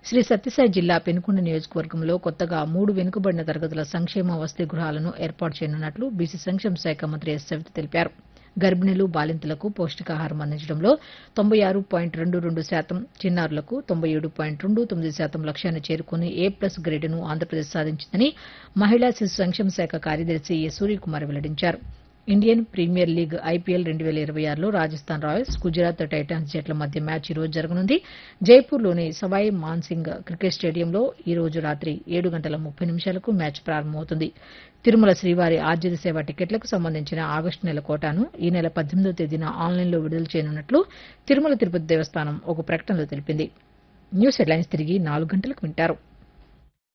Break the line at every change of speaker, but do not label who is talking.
శ్రీ సత్యసాయి జిల్లా పెనుకొండ నియోజకవర్గంలో కొత్తగా మూడు వెనుకబడిన తరగతుల సంక్షేమ వసతి గృహాలను ఏర్పాటు చేయనున్నట్లు బీసీ సంక్షేమ శాఖ మంత్రి ఎస్ సవిత తెలిపారు గర్భిణులు బాలింతలకు పౌష్టికాహారం అందించడంలో తొంభై ఆరు పాయింట్ రెండు రెండు శాతం చిన్నారులకు తొంభై ఏడు పాయింట్ రెండు తొమ్మిది శాతం లక్ష్యాన్ని చేరుకుని ఏ ప్లస్ గ్రేడ్ను ఆంధ్రప్రదేశ్ సాధించిందని మహిళా శిశు సంక్షేమ శాఖ కార్యదర్శి ఎ సూర్యకుమార్ వెల్లడించారు ఇండియన్ ప్రీమియర్ లీగ్ ఐపీఎల్ రెండు వేల ఇరవై ఆరులో రాజస్థాన్ రాయల్స్ గుజరాత్ టైటాన్స్ జట్ల మధ్య మ్యాచ్ ఈ రోజు జరగనుంది జైపూర్లోని సవాయ్ మాన్సింగ్ క్రికెట్ స్టేడియంలో ఈ రోజు రాత్రి ఏడు గంటల ముప్పై నిమిషాలకు మ్యాచ్ ప్రారంభమవుతుంది తిరుమల శ్రీవారి ఆర్జిత సేవ టికెట్లకు సంబంధించిన ఆగస్టు నెల కోటాను ఈ నెల పద్దెనిమిదో తేదీన ఆన్లైన్లో విడుదల చేయనున్నట్లు తిరుమల తిరుపతి దేవస్థానం ఒక ప్రకటనలో తెలిపింది న్యూస్ హెడ్లైన్స్ తిరిగి నాలుగు గంటలకు వింటారు